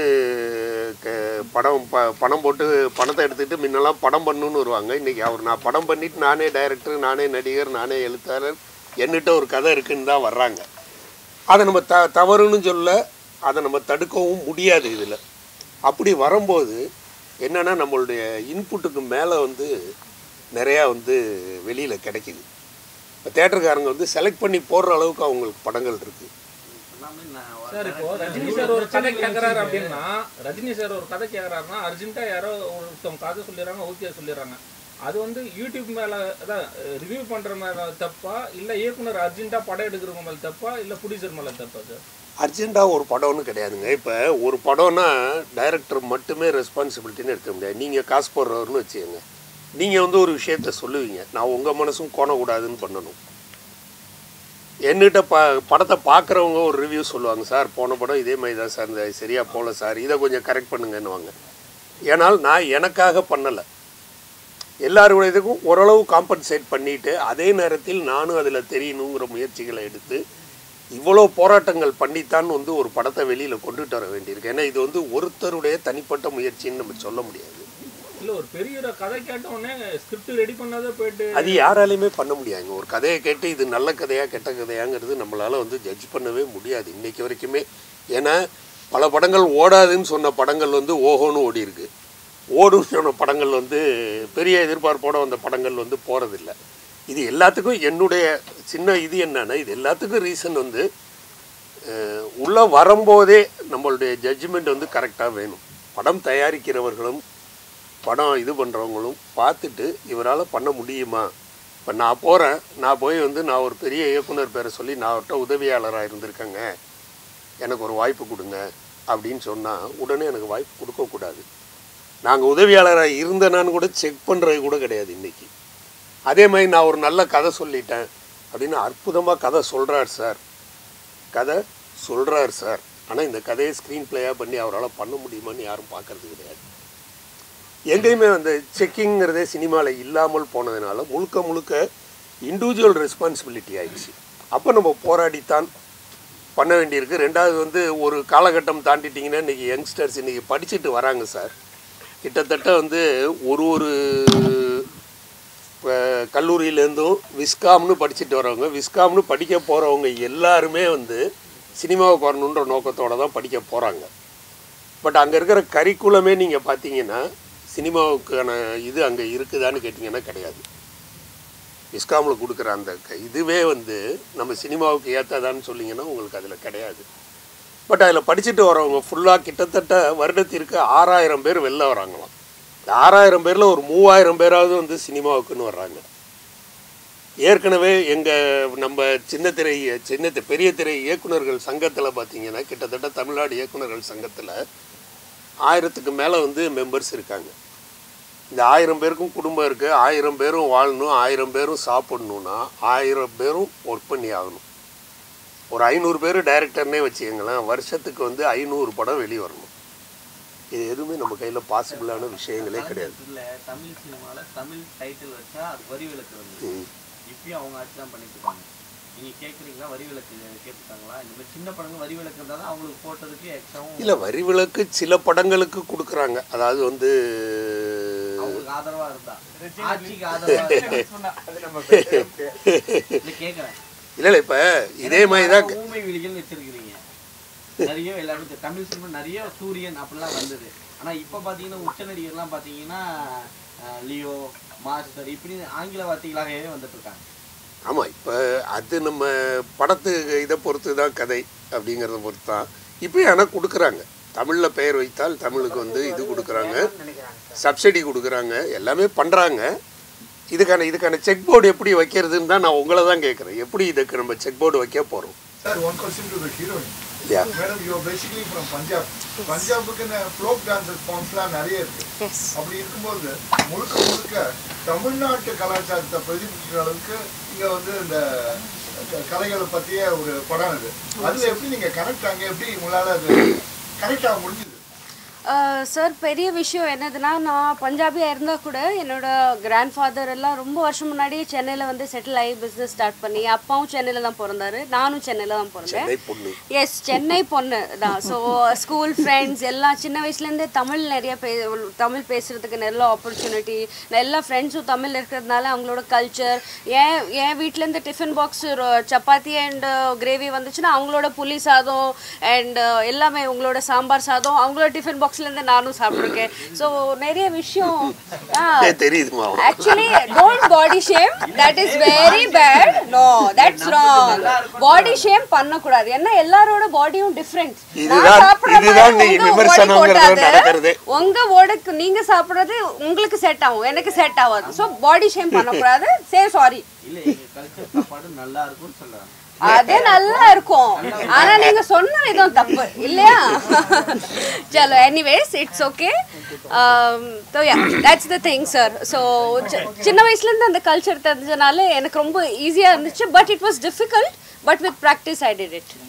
க- படம் ப பணம் போட்டு பணத்தை எடுத்துக்கிட்டு முன்னெல்லாம் படம் பண்ணணும்னு வருவாங்க இன்றைக்கி அவர் நான் படம் பண்ணிட்டு நானே டைரக்டர் நானே நடிகர் நானே எழுத்தாளர் என்கிட்ட ஒரு கதை இருக்குன்னு தான் வர்றாங்க அதை நம்ம த தவறுன்னு சொல்ல அதை நம்ம தடுக்கவும் முடியாது இதில் அப்படி வரும்போது என்னென்னா நம்மளுடைய இன்புட்டுக்கு மேலே வந்து நிறையா வந்து வெளியில் கிடைக்குது இப்போ தேட்டருக்காரங்க வந்து செலக்ட் பண்ணி போடுற அளவுக்கு அவங்களுக்கு படங்கள் இருக்குது எல்லாமே நான் சார் இப்போ ரஜினி சார் ஒரு கதை கேட்கறாரு அப்படின்னா ரஜினி சார் ஒரு கதை கேட்கறாருன்னா அர்ஜென்ட்டா யாரோ ஒருத்தவங்க கதை சொல்லிடுறாங்க ஓகே சொல்லிடுறாங்க அது வந்து யூடியூப் மேல அதான் ரிவ்யூ பண்ற மேல தப்பா இல்ல இயக்குனர் அர்ஜென்ட்டா படம் எடுக்கிறவங்க மேல தப்பா இல்ல ப்ரொடியூசர் மேல தப்பா சார் அர்ஜென்ட்டாக ஒரு படம்னு கிடையாதுங்க இப்போ ஒரு படம்னா டைரக்டர் மட்டுமே ரெஸ்பான்சிபிலிட்டின்னு எடுக்க முடியாது நீங்கள் காசு போடுறவர்னு வச்சுக்கோங்க நீங்கள் வந்து ஒரு விஷயத்த சொல்லுவீங்க நான் உங்கள் மனசும் கோணக்கூடாதுன்னு பண்ணணும் என்கிட்ட ப படத்தை பார்க்குறவங்க ஒரு ரிவ்யூ சொல்லுவாங்க சார் போன படம் இதே மாதிரி தான் சார் இந்த சரியாக போகல சார் இதை கொஞ்சம் கரெக்ட் பண்ணுங்கன்னுவாங்க ஏனால் நான் எனக்காக பண்ணலை எல்லாருடைய இதுக்கும் ஓரளவு காம்பன்சேட் பண்ணிட்டு அதே நேரத்தில் நானும் அதில் தெரியணுங்கிற முயற்சிகளை எடுத்து இவ்வளோ போராட்டங்கள் பண்ணித்தான் வந்து ஒரு படத்தை வெளியில் கொண்டுட்டு வர வேண்டியிருக்கு ஏன்னா இது வந்து ஒருத்தருடைய தனிப்பட்ட முயற்சின்னு நம்ம சொல்ல முடியாது இல்ல ஒரு பெரிய ஒரு கதை கேட்ட உடனே ஸ்கிரிப்ட் ரெடி பண்ணாத போயிட்டு அது யாராலையுமே பண்ண முடியாதுங்க ஒரு கதையை கேட்டு இது நல்ல கதையா கெட்ட கதையாங்கிறது நம்மளால வந்து ஜட்ஜ் பண்ணவே முடியாது இன்னைக்கு வரைக்குமே ஏன்னா பல படங்கள் ஓடாதுன்னு சொன்ன படங்கள் வந்து ஓஹோன்னு ஓடி இருக்கு ஓடுன்னு சொன்ன படங்கள் வந்து பெரிய எதிர்பார்ப்போட வந்த படங்கள் வந்து போறதில்ல இது எல்லாத்துக்கும் என்னுடைய சின்ன இது என்னன்னா இது எல்லாத்துக்கும் ரீசன் வந்து அஹ், உள்ள வரும்போதே நம்மளுடைய ஜட்ஜ்மெண்ட் வந்து கரெக்டாக வேணும் படம் தயாரிக்கிறவர்களும் படம் இது பண்ணுறவங்களும் பார்த்துட்டு இவரால் பண்ண முடியுமா இப்போ நான் போகிறேன் நான் போய் வந்து நான் ஒரு பெரிய இயக்குனர் பேரை சொல்லி நான் அவர்கிட்ட உதவியாளராக இருந்திருக்கேங்க எனக்கு ஒரு வாய்ப்பு கொடுங்க அப்படின்னு சொன்னால் உடனே எனக்கு வாய்ப்பு கொடுக்கக்கூடாது நாங்கள் உதவியாளராக இருந்தேனான்னு கூட செக் பண்ணுறது கூட கிடையாது இன்றைக்கி அதே மாதிரி நான் ஒரு நல்ல கதை சொல்லிட்டேன் அப்படின்னு அற்புதமாக கதை சொல்கிறார் சார் கதை சொல்கிறார் சார் ஆனால் இந்த கதையை ஸ்க்ரீன் பிளேயாக பண்ணி அவரால் பண்ண முடியுமான்னு யாரும் பார்க்கறது கிடையாது எங்கேயுமே அந்த செக்கிங்கிறதே சினிமாவில் இல்லாமல் போனதுனால முழுக்க முழுக்க இண்டிவிஜுவல் ரெஸ்பான்சிபிலிட்டி ஆயிடுச்சு அப்போ நம்ம போராடித்தான் பண்ண வேண்டியிருக்கு ரெண்டாவது வந்து ஒரு காலகட்டம் தாண்டிட்டிங்கன்னா இன்றைக்கி யங்ஸ்டர்ஸ் இன்றைக்கி படிச்சுட்டு வராங்க சார் கிட்டத்தட்ட வந்து ஒரு ஒரு இப்போ கல்லூரியிலேருந்தும் விஸ்காம்னு படிச்சுட்டு வரவங்க விஸ்காம்னு படிக்க போகிறவங்க எல்லாருமே வந்து சினிமாவுக்கு வரணுன்ற நோக்கத்தோடு தான் படிக்க போகிறாங்க பட் அங்கே இருக்கிற கரிக்குலமே நீங்கள் பார்த்தீங்கன்னா சினிமாவுக்கான இது அங்கே இருக்குதான்னு கேட்டிங்கன்னா கிடையாது விஸ்காமில் கொடுக்குற அந்த க- இதுவே வந்து நம்ம சினிமாவுக்கு ஏற்றாதான்னு சொன்னீங்கன்னா உங்களுக்கு அதில் கிடையாது பட் அதில் படிச்சுட்டு வரவங்க ஃபுல்லாக கிட்டத்தட்ட வருடத்திற்கு ஆறாயிரம் பேர் வெளில வராங்களாம் இந்த ஆறாயிரம் பேரில் ஒரு மூவாயிரம் பேராவது வந்து சினிமாவுக்குன்னு வர்றாங்க ஏற்கனவே எங்கள் நம்ம சின்ன திரை சின்ன தி- பெரிய திரை இயக்குனர்கள் சங்கத்தில் பார்த்தீங்கன்னா கிட்டத்தட்ட தமிழ்நாடு இயக்குனர்கள் சங்கத்தில் ஆயிரத்துக்கு மேலே வந்து மெம்பர்ஸ் இருக்காங்க இந்த ஆயிரம் பேருக்கும் குடும்பம் இருக்குது ஆயிரம் பேரும் வாழணும் ஆயிரம் பேரும் சாப்பிடணுன்னா ஆயிரம் பேரும் ஒர்க் பண்ணி ஆகணும் ஒரு ஐநூறு பேர் டைரக்டர்னே வச்சுக்கங்களேன் வருஷத்துக்கு வந்து ஐநூறு படம் வெளியே வரணும் இது எதுவுமே நம்ம கையில் பாசிபிளான விஷயங்களே கிடையாது இல்ல தமிழ் சினிமால தமிழ் டைட்டில் வச்சா அது வரி விலக்கு வந்து ம். இப்பயும் அவங்க ஆட்சி தான் பண்ணிட்டு இருக்காங்க நீங்க கேக்குறீங்களா வரி விலக்கு கேட்டுருக்காங்களா இந்த மாதிரி சின்ன படங்கள் வரி விலக்கு இருந்தால் தான் அவங்களுக்கு போட்டதுக்கு எக்ஸ்ட்ராவும் இல்லை வரி விலக்கு சில படங்களுக்கு கொடுக்குறாங்க அதாவது வந்து அவங்களுக்கு ஆதரவா இருந்தா ஆட்சிக்கு ஆதரவா இருந்தா இல்ல கேக்குறேன் இல்லை இல்லை இப்போ இதே மாதிரி தான் ஊமை விழிகள் வச்சிருக்கிறீங்க நிறைய எல்லாரும் தெ- தமிழ் சினிமா நிறைய சூரியன் அப்படிலாம் வந்தது ஆனா இப்ப பாத்தீங்கன்னா உச்ச நடிகர்லாம் பாத்தீங்கன்னா அஹ், லியோ மாஸ்டர் இப்படி ஆங்கில வார்த்தைகளாகவே வந்துட்டு இருக்காங்க ஆமாம் இப்போ அது நம்ம படத்து இதை பொறுத்து தான் கதை அப்படிங்கிறத பொறுத்து தான் இப்போ ஆனால் கொடுக்குறாங்க தமிழில் பெயர் வைத்தால் தமிழுக்கு வந்து இது கொடுக்குறாங்க சப்சிடி கொடுக்குறாங்க எல்லாமே பண்ணுறாங்க இதுக்கான இதுக்கான செக் போர்டு எப்படி வைக்கிறதுன்னு தான் நான் உங்களை தான் கேட்குறேன் எப்படி இதுக்கு நம்ம செக் போர்டு வைக்க போகிறோம் Sir, one question to the heroine. Yeah. Madam, you are basically from Punjab. பஞ்சாபுக்குன்னு ஃப்ளோக் டான்சர் ஃபார்ம்ஸ்லாம் நிறைய இருக்கு அப்படி இருக்கும்போது முழுக்க முழுக்க தமிழ்நாட்டு கலாச்சாரத்தை பிரதிபலிக்கிற அளவுக்கு இங்க வந்து இந்த க- கலைகளை பத்திய ஒரு படம் இது அதுல எப்படி நீங்க கனெக்ட் ஆங்க எப்படி உங்களால அது கனெக்ட் ஆக முடிஞ்சுது சார் பெரிய விஷயம் என்னதுன்னா நான் பஞ்சாபியாக இருந்தால் கூட என்னோட கிராண்ட் ஃபாதர் எல்லாம் ரொம்ப வருஷம் முன்னாடியே சென்னையில் வந்து செட்டில் ஆகி பிஸ்னஸ் ஸ்டார்ட் பண்ணி அப்பாவும் சென்னையில் தான் பிறந்தாரு நானும் சென்னையில் தான் பிறந்தேன் சென்னை பொண்ணு எஸ் சென்னை பொண்ணு தான் ஸோ ஸ்கூல் ஃப்ரெண்ட்ஸ் எல்லாம் சின்ன வயசுலேருந்தே தமிழ் நிறைய பே தமிழ் பேசுகிறதுக்கு நல்ல ஆப்பர்ச்சுனிட்டி எல்லா ஃப்ரெண்ட்ஸும் தமிழ் இருக்கிறதுனால அவங்களோட கல்ச்சர் ஏன் என் வீட்டிலேருந்து tiffin box chapati and gravy வந்துச்சுன்னா அவங்களோட புளி சாதம் அண்ட் எல்லாமே உங்களோட சாம்பார் சாதம் அவங்களோட டிஃபன் பாக்ஸ்லேருந்து நானும் சாப்பிட்ருக்கேன் ஸோ நிறைய விஷயம் ஏ, தெரியுதுமா actually don't body shame that is very bad no that's wrong body shame பண்ணக்கூடாது ஏன்னா எல்லாரோட பாடியும் டிஃப்ரெண்ட் இதுதான் இதுதான் நீ விமர்சனங்கிறது நடக்கிறது உங்க ஓடுக்கு நீங்க சாப்பிடுறது உங்களுக்கு செட் ஆகும் எனக்கு செட் ஆகாது ஸோ பாடி ஷேம் பண்ணக்கூடாது சே சாரி இல்ல எங்க கல்ச்சர் சாப்பாடு நல்லா இருக்கும்னு சொல்றாங்க அதே நல்லா இருக்கும் ஆனா நீங்க சொன்ன விதம் தப்பு இல்லையா சலோ anyways it's okay so yeah that's the thing sir so சின்ன வயசுலேருந்து அந்த கல்ச்சர் தெரிஞ்சனால எனக்கு ரொம்ப ஈஸியாக இருந்துச்சு but it was difficult but with practice I did it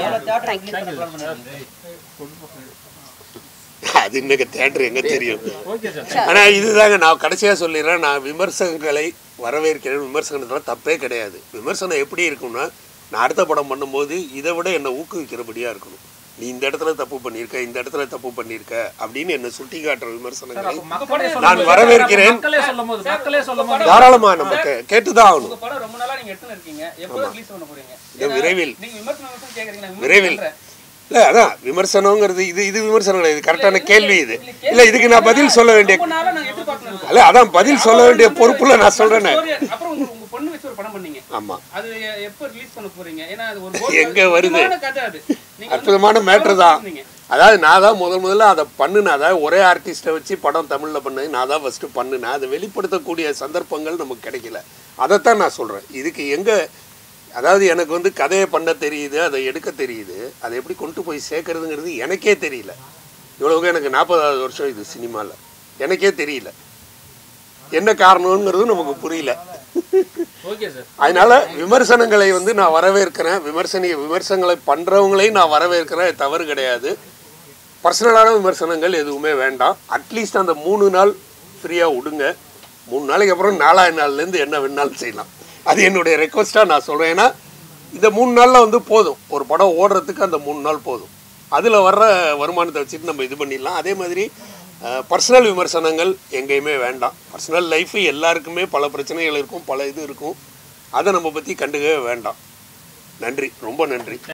அது இன்னைக்கு தேட்டர் எங்க தெரியும் ஆனா இதுதாங்க நான் கடைசியா சொல்லிடுறேன் நான் விமர்சனங்களை வரவேற்கிறேன் விமர்சனத்துல தப்பே கிடையாது விமர்சனம் எப்படி இருக்கும்னா நான் அடுத்த படம் பண்ணும்போது இதை விட என்னை ஊக்குவிக்கிறபடியா இருக்கணும் நீ இந்த இடத்துல தப்பு பண்ணியிருக்க இந்த இடத்துல தப்பு பண்ணியிருக்க அப்படின்னு என்ன சுட்டி காட்டுற விமர்சனங்களை அப்ப மக்களே நான் சொல்லும்போது- வரவேற்கிறேன் மக்களே சொல்லும் போது மக்களே சொல்லும் போது தாராளமா நம்ம கே- கேட்டுதான் ஆகணும் உங்க படம் ரொம்ப நாளா நீங்க எடுத்துன்னு இருக்கீங்க எப்போ ரிலீஸ் பண்ண போறீங்க இது விரைவில் நீங்க விமர்சனம் மட்டும் கேக்குறீங்க நான் விரைவில் பண்றேன். இல்ல அதான் விமர்சனங்கிறது இது இது விமர்சனம் கிடையாது இது கரெக்டான கேள்வி இது இல்ல இதுக்கு நான் பதில் சொல்ல வேண்டிய ரொம்ப நாளா நாங்க எதிர்பார்த்துன்னு இருக்கோம். இல்ல அதான் பதில் சொல்ல வேண்டிய பொறுப்புல நான் சொல்றேனே story- அப்புறம் உங்க உங்க பொண்ணு வச்சு ஒரு படம் பண்ணீங்க ஆமா அது எ- எப்போ ரிலீஸ் பண்ண போறீங்க ஏன்னா அது ஒரு எங்க வருது? முக்கியமான கதை அது நீங்க வந்து அற்புதமான மேட்ரு தான் சொன்னீங்க. அதாவது நான் தான் முதல் முதல்ல அதை பண்ணுனேன் அதாவது ஒரே ஆர்டிஸ்ட்டை வச்சு படம் தமிழில் பண்ணது நான் தான் ஃபஸ்ட்டு பண்ணினேன் அதை வெளிப்படுத்தக்கூடிய சந்தர்ப்பங்கள் நமக்கு கிடைக்கல அதைத்தான் நான் சொல்கிறேன் இதுக்கு எங்கே அதாவது எனக்கு வந்து கதையை பண்ண தெரியுது அதை எடுக்க தெரியுது அதை எப்படி கொண்டு போய் சேர்க்கறதுங்கிறது எனக்கே தெரியல இவ்வளவுக்கு எனக்கு நாற்பதாவது வருஷம் இது சினிமாவில் எனக்கே தெரியல என்ன காரணங்கிறது நமக்கு புரியல ஓகே சார் அதனால விமர்சனங்களை வந்து நான் வரவேற்கிறேன் விமர்சனிய விமர்சனங்களை பண்றவங்களையும் நான் வரவேற்கிறேன் அது தவறு கிடையாது பர்சனலான விமர்சனங்கள் எதுவுமே வேண்டாம் அட்லீஸ்ட் அந்த மூணு நாள் ஃப்ரீயாக விடுங்க மூணு நாளைக்கு அப்புறம் நாலாவது நாள்லேருந்து என்ன வேணாலும் செய்யலாம் அது என்னுடைய ரெக்வஸ்ட்டாக நான் சொல்கிறேன் ஏன்னா இந்த மூணு நாளில் வந்து போதும் ஒரு படம் ஓடுறதுக்கு அந்த மூணு நாள் போதும் அதில் வர்ற வருமானத்தை வச்சுட்டு நம்ம இது பண்ணிடலாம் அதே மாதிரி பர்சனல் விமர்சனங்கள் எங்கேயுமே வேண்டாம் பர்சனல் லைஃப் எல்லாருக்குமே பல பிரச்சனைகள் இருக்கும் பல இது இருக்கும் அதை நம்ம பற்றி கண்டுக்கவே வேண்டாம் நன்றி ரொம்ப நன்றி